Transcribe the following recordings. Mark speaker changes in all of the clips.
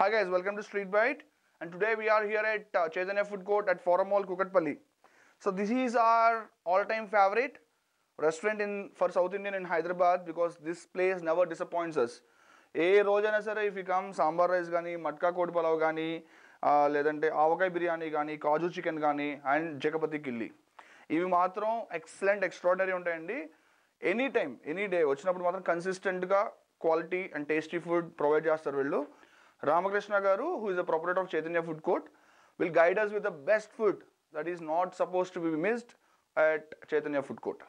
Speaker 1: Hi guys, welcome to Street Bite. And today we are here at uh, Chaitanya Food Court at Forum Mall, Kukatpalli. So this is our all-time favorite restaurant in for South Indian in Hyderabad because this place never disappoints us. ఏ రోజైనా సరే if you come sambar rice కానీ మట్కా కోడి పలావ్ కానీ ఆ, లేదంటే ఆవకాయ బిర్యానీ కానీ కాజు చికెన్ కానీ అండ్ జగపతి కిల్లి ఇవి మాత్రం ఎక్సలెంట్ ఎక్స్ట్రాడనరీ ఉంటాయండి ఎనీ టైం ఎనీ డే వచ్చినప్పుడు మాత్రం కన్సిస్టెంట్గా quality and tasty food provide చేస్తారు వీళ్ళు Ramakrishna garu who is the proprietor of Chaitanya food court will guide us with the best food that is not suppose to be missed at Chaitanya food court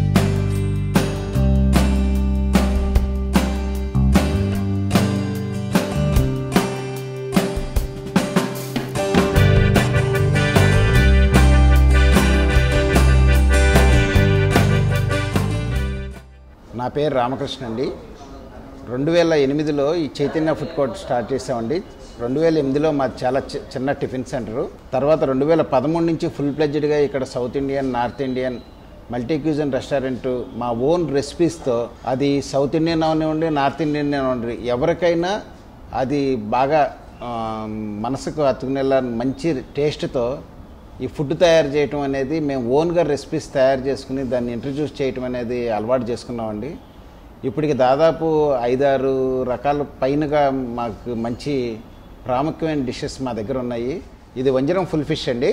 Speaker 2: నా పేరు రామకృష్ణ అండి రెండు వేల ఎనిమిదిలో ఈ చైతన్య ఫుడ్ కోర్ట్ స్టార్ట్ చేసామండి రెండు వేల ఎనిమిదిలో మాది చాలా చి- చిన్న టిఫిన్ సెంటరు తర్వాత రెండు వేల పదమూడు నుంచి ఫుల్ ప్లెడ్జ్డ్గా ఇక్కడ south Indian north Indian multi cuisine restaurant మా ఓన్ రెసిపీస్తో అది సౌత్ ఇండియన్ అవనివ్వండి నార్త్ ఇండియన్ అవనివ్వండి ఎవరికైనా అది బాగా ఆ, మనసుకు హత్తుకునేలా మంచి టేస్ట్తో ఈ ఫుడ్ తయారు చేయటం అనేది మేము ఓన్గా రెసిపీస్ తయారు చేసుకుని దాన్ని ఇంట్రడ్యూస్ చేయటం అనేది అలవాటు చేసుకున్నామండి ఇప్పటికి దాదాపు ఐదారు రకాల పైనగా మాకు మంచి ప్రాముఖ్యమైన డిషెస్ మా దగ్గర ఉన్నాయి ఇది వంజరం ఫుల్ ఫిష్ అండి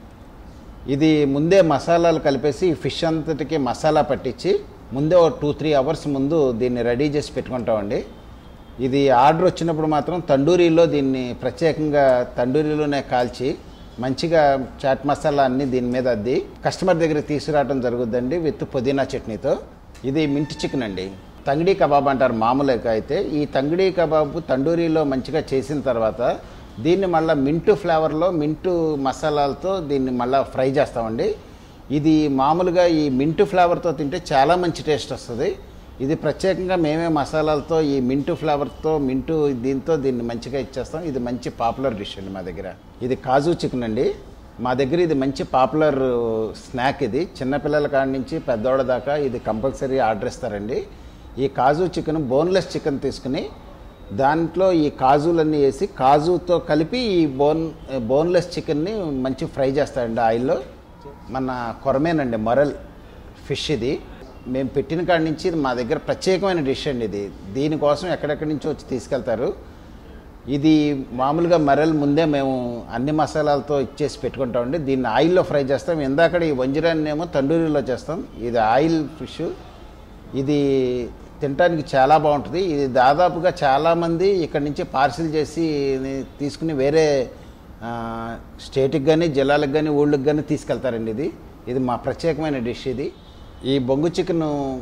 Speaker 2: ఇది ముందే మసాలాలు కలిపేసి ఈ ఫిష్ అంతటికి మసాలా పట్టించి ముందే ఒక టూ త్రీ అవర్స్ ముందు దీన్ని రెడీ చేసి పెట్టుకుంటామండి ఇది ఆర్డర్ వచ్చినప్పుడు మాత్రం తండూరీలో దీన్ని ప్రత్యేకంగా తండూరీలోనే కాల్చి మంచిగా చాట్ మసాలా అన్ని దీని మీద అద్ది కస్టమర్ దగ్గర తీసుకురావడం జరుగుద్దండి విత్ పుదీనా చట్నీతో ఇది మింట్ చికెన్ అండి తంగిడి కబాబ్ అంటారు మామూలుగా అయితే ఈ తంగిడి కబాబ్ తండూరీలో మంచిగా చేసిన తర్వాత దీన్ని మళ్ళీ మింటు ఫ్లేవర్లో మింటు మసాలాలతో దీన్ని మళ్ళీ ఫ్రై చేస్తామండి ఇది మామూలుగా ఈ మింటు ఫ్లేవర్తో తింటే చాలా మంచి టేస్ట్ వస్తుంది ఇది ప్రత్యేకంగా మేమే మసాలాలతో ఈ మింటు ఫ్లేవర్తో మింటు దీంతో దీన్ని మంచిగా ఇచ్చేస్తాం ఇది మంచి పాపులర్ డిష్ అండి మా దగ్గర ఇది కాజు చికెన్ అండి మా దగ్గర ఇది మంచి పాపులర్ స్నాక్ ఇది చిన్నపిల్లల కాడి నుంచి పెద్దోళ్ళ దాకా ఇది కంపల్సరీ ఆర్డర్ ఇస్తారండి ఈ కాజు చికెన్ బోన్లెస్ చికెన్ తీసుకుని దాంట్లో ఈ కాజులన్నీ వేసి కాజుతో కలిపి ఈ బోన్ బోన్లెస్ చికెన్ని మంచి ఫ్రై చేస్తారండి ఆయిల్లో మన కొరమేనండి మొరల్ ఫిష్ ఇది మేము పెట్టిన కాడి నుంచి ఇది మా దగ్గర ప్రత్యేకమైన డిష్ అండి ఇది దీనికోసం ఎక్కడెక్కడి నుంచో వచ్చి తీసుకెళ్తారు ఇది మామూలుగా మరల్ ముందే మేము అన్ని మసాలాలతో ఇచ్చేసి పెట్టుకుంటామండి దీన్ని ఆయిల్లో ఫ్రై చేస్తాం ఇందాక ఈ వంజరాన్ని ఏమో తండూరిలో చేస్తాం ఇది ఆయిల్ ఫిష్ ఇది తినడానికి చాలా బాగుంటుంది ఇది దాదాపుగా చాలామంది ఇక్కడ నుంచి పార్సిల్ చేసి తీసుకుని వేరే ఆ, స్టేట్కి కానీ జిల్లాలకు కానీ ఊళ్ళకి కానీ తీసుకెళ్తారండి ఇది ఇది మా ప్రత్యేకమైన డిష్ ఇది ఈ బొంగు చికెన్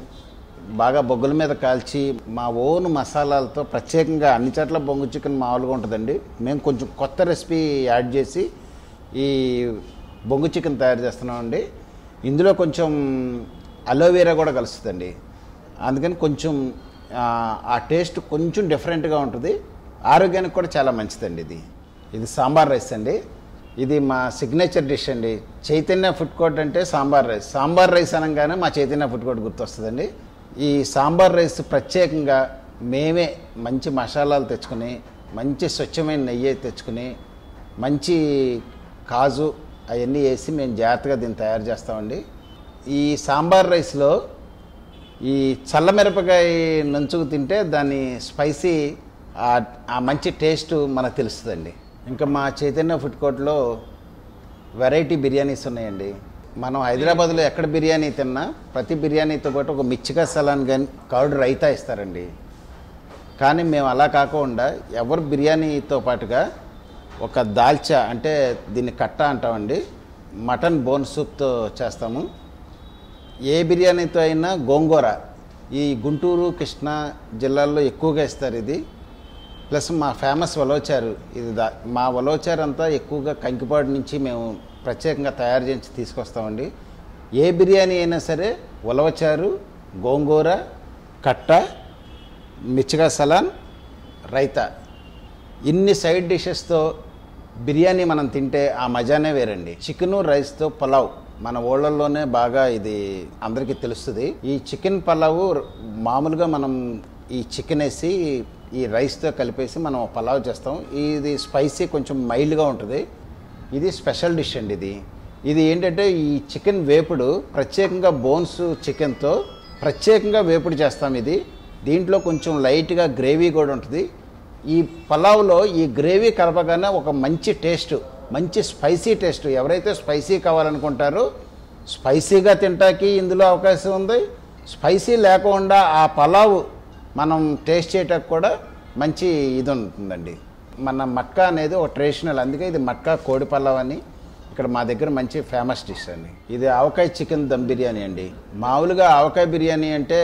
Speaker 2: బాగా బొగ్గుల మీద కాల్చి మా ఓన్ మసాలాలతో ప్రత్యేకంగా అన్ని చోట్ల బొంగు చికెన్ మామూలుగా ఉంటుందండి మేము కొంచెం కొత్త రెసిపీ యాడ్ చేసి ఈ బొంగు చికెన్ తయారు చేస్తున్నామండి ఇందులో కొంచెం అలోవేరా కూడా కలుస్తుందండి అందుకని కొంచెం ఆ, ఆ టేస్ట్ కొంచెం డిఫరెంట్గా ఉంటుంది ఆరోగ్యానికి కూడా చాలా మంచిదండి ఇది ఇది సాంబార్ రైస్ అండి ఇది మా సిగ్నేచర్ డిష్ అండి చైతన్య ఫుడ్ కోర్ట్ అంటే సాంబార్ రైస్ సాంబార్ రైస్ అనగానే మా చైతన్య ఫుడ్ కోర్ట్ గుర్తొస్తుందండి ఈ సాంబార్ రైస్ ప్రత్యేకంగా మేమే మంచి మసాలాలు తెచ్చుకుని మంచి స్వచ్ఛమైన నెయ్యి తెచ్చుకుని మంచి కాజు అవన్నీ వేసి మేము జాగ్రత్తగా దీన్ని తయారు చేస్తామండి ఈ సాంబార్ రైస్లో ఈ చల్లమిరపకాయ నంచుకు తింటే దాని స్పైసీ ఆ- ఆ మంచి టేస్ట్ మనకు తెలుస్తుందండి ఇంకా మా చైతన్య ఫుడ్ కోర్ట్లో వెరైటీ బిర్యానీస్ ఉన్నాయండి మనం హైదరాబాద్లో ఎక్కడ బిర్యానీ తిన్నా ప్రతి బిర్యానీతో పాటు ఒక మిర్చికా సలాన్ కానీ కర్డ్ రైతా ఇస్తారండి కానీ మేము అలా కాకుండా ఎవరు బిర్యానీతో పాటుగా ఒక దాల్చా అంటే దీన్ని కట్ట అంటామండి మటన్ బోన్ సూప్తో చేస్తాము ఏ బిర్యానీతో అయినా గోంగూర ఈ గుంటూరు కృష్ణా జిల్లాల్లో ఎక్కువగా ఇస్తారు ఇది ప్లస్ మా ఫేమస్ వలోచారు ఇది దా మా వలోచారు అంతా ఎక్కువగా కంకిపాడు నుంచి మేము ప్రత్యేకంగా తయారు చేసి తీసుకొస్తామండి ఏ బిర్యానీ అయినా సరే ఉలవచారు గోంగూర కట్ట మిర్చిగా సలాన్ రైతా ఇన్ని సైడ్ డిషెస్తో బిర్యానీ మనం తింటే ఆ మజానే వేరండి చికెను రైస్తో పలావ్ మన ఊళ్ళల్లోనే బాగా ఇది అందరికీ తెలుస్తుంది ఈ చికెన్ పలావు మామూలుగా మనం ఈ చికెన్ వేసి ఈ రైస్తో కలిపేసి మనం పలావ్ చేస్తాం ఇది స్పైసీ కొంచెం మైల్డ్గా ఉంటుంది ఇది స్పెషల్ డిష్ అండి ఇది ఇది ఏంటంటే ఈ చికెన్ వేపుడు ప్రత్యేకంగా బోన్స్ చికెన్తో ప్రత్యేకంగా వేపుడు చేస్తాం ఇది దీంట్లో కొంచెం లైట్గా గ్రేవీ కూడా ఉంటుంది ఈ పలావ్లో ఈ గ్రేవీ కలపగానే ఒక మంచి టేస్ట్ మంచి స్పైసీ టేస్ట్ ఎవరైతే స్పైసీ కావాలనుకుంటారో స్పైసీగా తింటాకి ఇందులో అవకాశం ఉంది స్పైసీ లేకుండా ఆ పలావ్ మనం టేస్ట్ చేయటానికి కూడా మంచి ఇది ఉంటుందండి మన మట్కా అనేది ఒక ట్రెడిషనల్ అందుకే ఇది మట్కా కోడి పలావ్ అని ఇక్కడ మా దగ్గర మంచి ఫేమస్ డిష్ అండి ఇది ఆవకాయ చికెన్ దమ్ బిర్యానీ అండి మామూలుగా ఆవకాయ బిర్యానీ అంటే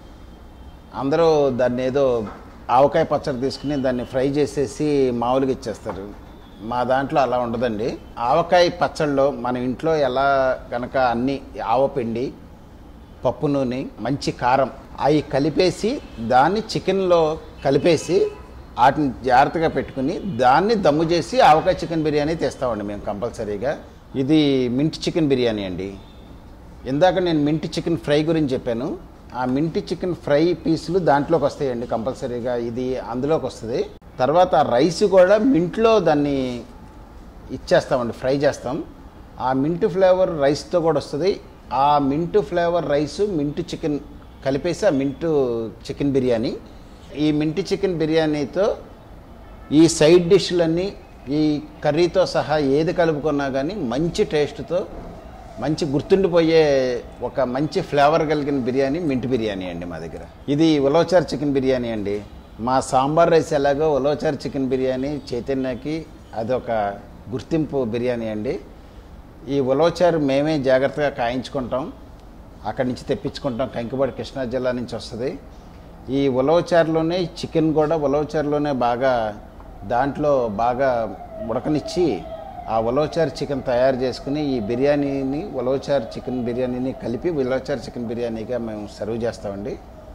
Speaker 2: అందరూ దాన్ని ఏదో ఆవకాయ పచ్చడి తీసుకుని దాన్ని ఫ్రై చేసేసి మామూలుగా ఇచ్చేస్తారు మా దాంట్లో అలా ఉండదండి ఆవకాయ పచ్చడిలో మన ఇంట్లో ఎలా కనుక అన్ని ఆవపిండి పప్పు నూనె మంచి కారం అవి కలిపేసి దాన్ని చికెన్లో కలిపేసి వాటిని జాగ్రత్తగా పెట్టుకుని దాన్ని దమ్ము చేసి ఆవకాయ చికెన్ బిర్యానీ తెస్తామండి మేము కంపల్సరీగా ఇది మింట్ చికెన్ బిర్యానీ అండి ఇందాక నేను మింటి చికెన్ ఫ్రై గురించి చెప్పాను ఆ మింటి చికెన్ ఫ్రై పీసులు దాంట్లోకి వస్తాయండి కంపల్సరీగా ఇది అందులోకి వస్తుంది తర్వాత ఆ రైస్ కూడా మింట్లో దాన్ని ఇచ్చేస్తామండి ఫ్రై చేస్తాం ఆ మింట్ ఫ్లేవర్ రైస్తో కూడా వస్తుంది ఆ mint flavour rice mint chicken కలిపేసి ఆ మింటు చికెన్ బిర్యానీ ఈ మింటి చికెన్ బిర్యానీతో ఈ సైడ్ డిష్లన్నీ ఈ కర్రీతో సహా ఏది కలుపుకున్నా కానీ మంచి టేస్ట్తో మంచి గుర్తుండిపోయే ఒక మంచి ఫ్లేవర్ కలిగిన బిర్యానీ మింట్ బిర్యానీ అండి మా దగ్గర ఇది ఉలవచార్ చికెన్ బిర్యానీ అండి మా సాంబార్ రైస్ ఎలాగో ఉలవచార్ చికెన్ బిర్యానీ చైతన్యకి అదొక గుర్తింపు బిర్యానీ అండి ఈ ఉలవచారు మేమే జాగ్రత్తగా కాయించుకుంటాం అక్కడి నుంచి తెప్పించుకుంటాం కంకిపాడు కృష్ణా జిల్లా నుంచి వస్తుంది ఈ ఉలవచారులోనే చికెన్ కూడా ఉలవచారులోనే బాగా దాంట్లో బాగా ఉడకనిచ్చి ఆ ఉలవచారు చికెన్ తయారు చేసుకుని ఈ బిర్యానీని ఉలవచారు చికెన్ బిర్యానీని కలిపి ఉలవచారు చికెన్ బిర్యానీగా మేము సర్వ్ చేస్తామండి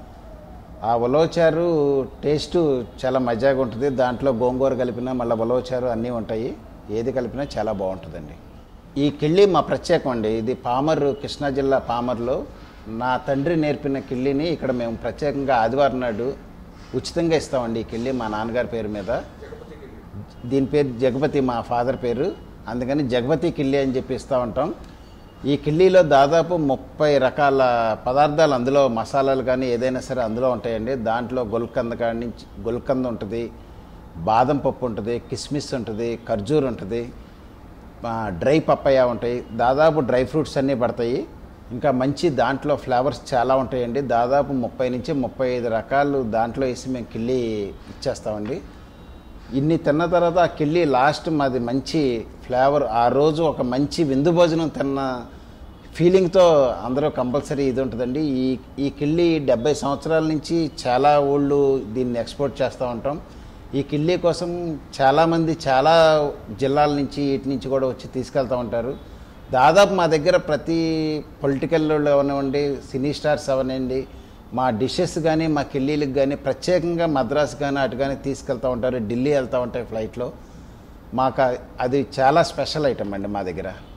Speaker 2: ఆ ఉలవచారు టేస్ట్ చాలా మజాగా ఉంటుంది దాంట్లో గోంగూర కలిపినా మళ్ళీ ఉలవచారు అన్నీ ఉంటాయి ఏది కలిపినా చాలా బాగుంటుందండి ఈ కిళ్ళి మా ప్రత్యేకం అండి ఇది పామర్ కృష్ణా జిల్లా పామర్లో నా తండ్రి నేర్పిన కిళ్ళిని ఇక్కడ మేము ప్రత్యేకంగా ఆదివారం నాడు ఉచితంగా ఇస్తామండి ఈ కిళ్ళి మా నాన్నగారి పేరు మీద దీని పేరు జగపతి మా ఫాదర్ పేరు అందుకని జగపతి కిళ్ళి అని చెప్పి ఇస్తూ ఉంటాం ఈ కిళ్ళీలో దాదాపు ముప్పై రకాల పదార్థాలు అందులో మసాలాలు కానీ ఏదైనా సరే అందులో ఉంటాయండి దాంట్లో గొల్కంద కాడి నుంచి గొల్కంద ఉంటుంది బాదం పప్పు ఉంటుంది కిస్మిస్ ఉంటుంది ఖర్జూర్ ఉంటుంది ఆ, డ్రై పప్పయ్య ఉంటాయి దాదాపు డ్రై ఫ్రూట్స్ అన్నీ పడతాయి ఇంకా మంచి దాంట్లో ఫ్లేవర్స్ చాలా ఉంటాయండి దాదాపు ముప్పై నుంచి ముప్పై ఐదు రకాలు దాంట్లో వేసి మేము కిళ్ళి ఇచ్చేస్తామండి ఇన్ని తిన్న తర్వాత ఆ కిళ్ళి లాస్ట్ మాది మంచి ఫ్లేవర్ ఆ రోజు ఒక మంచి విందు భోజనం తిన్న ఫీలింగ్తో అందరూ కంపల్సరీ ఇది ఉంటుందండి ఈ ఈ కిళ్ళి డెబ్బై సంవత్సరాల నుంచి చాలా ఊళ్ళు దీన్ని ఎక్స్పోర్ట్ చేస్తూ ఉంటాం ఈ కిళ్ళి కోసం చాలామంది చాలా జిల్లాల నుంచి ఇటు నుంచి కూడా వచ్చి తీసుకెళ్తూ ఉంటారు దాదాపు మా దగ్గర ప్రతి పొలిటికల్ అవనివ్వండి సినీ స్టార్స్ అవనండి మా డిషెస్ కానీ మా కిళ్ళీలకు కానీ ప్రత్యేకంగా మద్రాసు కానీ అటు కానీ తీసుకెళ్తూ ఉంటారు ఢిల్లీ వెళ్తూ ఉంటాయి ఫ్లైట్లో మాకు అది చాలా స్పెషల్ ఐటమ్ అండి మా దగ్గర